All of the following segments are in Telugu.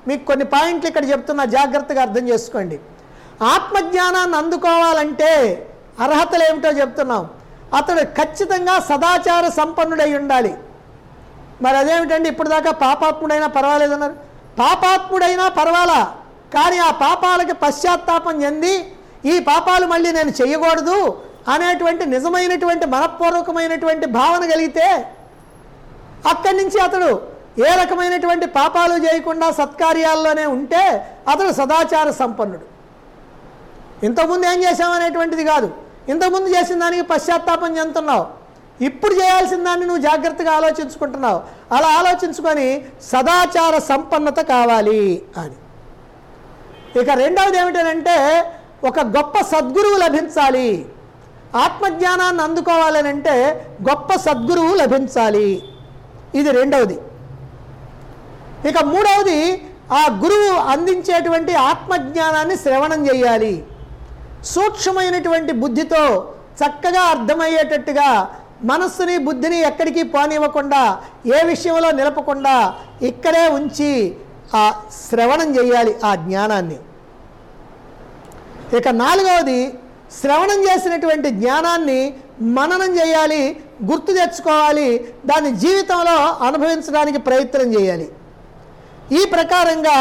మీకు కొన్ని పాయింట్లు ఇక్కడ చెప్తున్నా జాగ్రత్తగా అర్థం చేసుకోండి ఆత్మజ్ఞానాన్ని అందుకోవాలంటే అర్హతలు ఏమిటో చెప్తున్నాం అతడు ఖచ్చితంగా సదాచార సంపన్నుడై ఉండాలి మరి అదేమిటండి ఇప్పుడు దాకా పాపాత్ముడైనా పర్వాలేదన్నారు పాపాత్ముడైనా పర్వాలా కానీ ఆ పాపాలకి పశ్చాత్తాపం చెంది ఈ పాపాలు మళ్ళీ నేను చేయకూడదు అనేటువంటి నిజమైనటువంటి మనపూర్వకమైనటువంటి భావన కలిగితే అక్కడి నుంచి అతడు ఏ రకమైనటువంటి పాపాలు చేయకుండా సత్కార్యాల్లోనే ఉంటే అతడు సదాచార సంపన్నుడు ఇంతకుముందు ఏం చేశామనేటువంటిది కాదు ఇంతకుముందు చేసిన దానికి పశ్చాత్తాపం చెందుతున్నావు ఇప్పుడు చేయాల్సిన దాన్ని నువ్వు జాగ్రత్తగా ఆలోచించుకుంటున్నావు అలా ఆలోచించుకొని సదాచార సంపన్నత కావాలి అని ఇక రెండవది ఏమిటంటే ఒక గొప్ప సద్గురువు లభించాలి ఆత్మజ్ఞానాన్ని అందుకోవాలని అంటే గొప్ప సద్గురువు లభించాలి ఇది రెండవది ఇక మూడవది ఆ గురువు అందించేటువంటి ఆత్మజ్ఞానాన్ని శ్రవణం చేయాలి సూక్ష్మమైనటువంటి బుద్ధితో చక్కగా అర్థమయ్యేటట్టుగా మనస్సుని బుద్ధిని ఎక్కడికి పోనివ్వకుండా ఏ విషయంలో నిలపకుండా ఇక్కడే ఉంచి ఆ శ్రవణం చేయాలి ఆ జ్ఞానాన్ని ఇక నాలుగవది శ్రవణం చేసినటువంటి జ్ఞానాన్ని మననం చేయాలి గుర్తు తెచ్చుకోవాలి దాన్ని జీవితంలో అనుభవించడానికి ప్రయత్నం చేయాలి ఈ ప్రకారంగా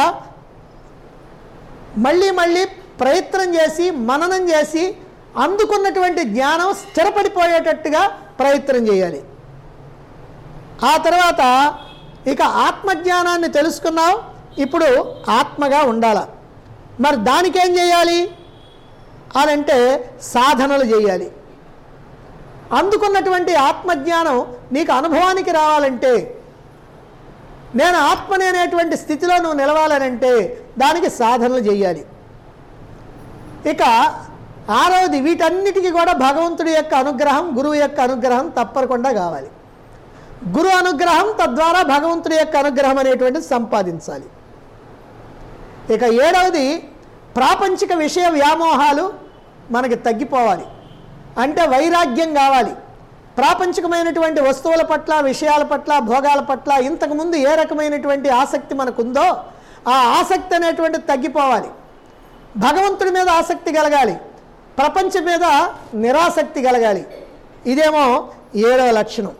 మళ్ళీ మళ్ళీ ప్రయత్నం చేసి మననం చేసి అందుకున్నటువంటి జ్ఞానం స్థిరపడిపోయేటట్టుగా ప్రయత్నం చేయాలి ఆ తర్వాత ఇక ఆత్మజ్ఞానాన్ని తెలుసుకున్నావు ఇప్పుడు ఆత్మగా ఉండాల మరి దానికేం చేయాలి అని అంటే సాధనలు చేయాలి అందుకున్నటువంటి ఆత్మజ్ఞానం నీకు అనుభవానికి రావాలంటే నేను ఆత్మని అనేటువంటి స్థితిలో నువ్వు నిలవాలనంటే దానికి సాధనలు చేయాలి ఇక ఆరవది వీటన్నిటికీ కూడా భగవంతుడి యొక్క అనుగ్రహం గురువు యొక్క అనుగ్రహం తప్పకుండా కావాలి గురు అనుగ్రహం తద్వారా భగవంతుడి యొక్క అనుగ్రహం అనేటువంటిది సంపాదించాలి ఇక ఏడవది ప్రాపంచిక విషయ వ్యామోహాలు మనకి తగ్గిపోవాలి అంటే వైరాగ్యం కావాలి ప్రాపంచికమైనటువంటి వస్తువుల పట్ల విషయాల పట్ల భోగాల పట్ల ఇంతకుముందు ఏ రకమైనటువంటి ఆసక్తి మనకుందో ఆ ఆసక్తి అనేటువంటిది తగ్గిపోవాలి భగవంతుడి మీద ఆసక్తి కలగాలి ప్రపంచం మీద నిరాసక్తి కలగాలి ఇదేమో ఏడవ లక్షణం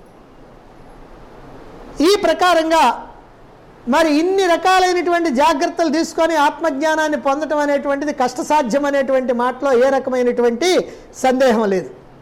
ఈ ప్రకారంగా మరి ఇన్ని రకాలైనటువంటి జాగ్రత్తలు తీసుకొని ఆత్మజ్ఞానాన్ని పొందటం అనేటువంటిది కష్టసాధ్యం అనేటువంటి మాటలో ఏ రకమైనటువంటి సందేహం లేదు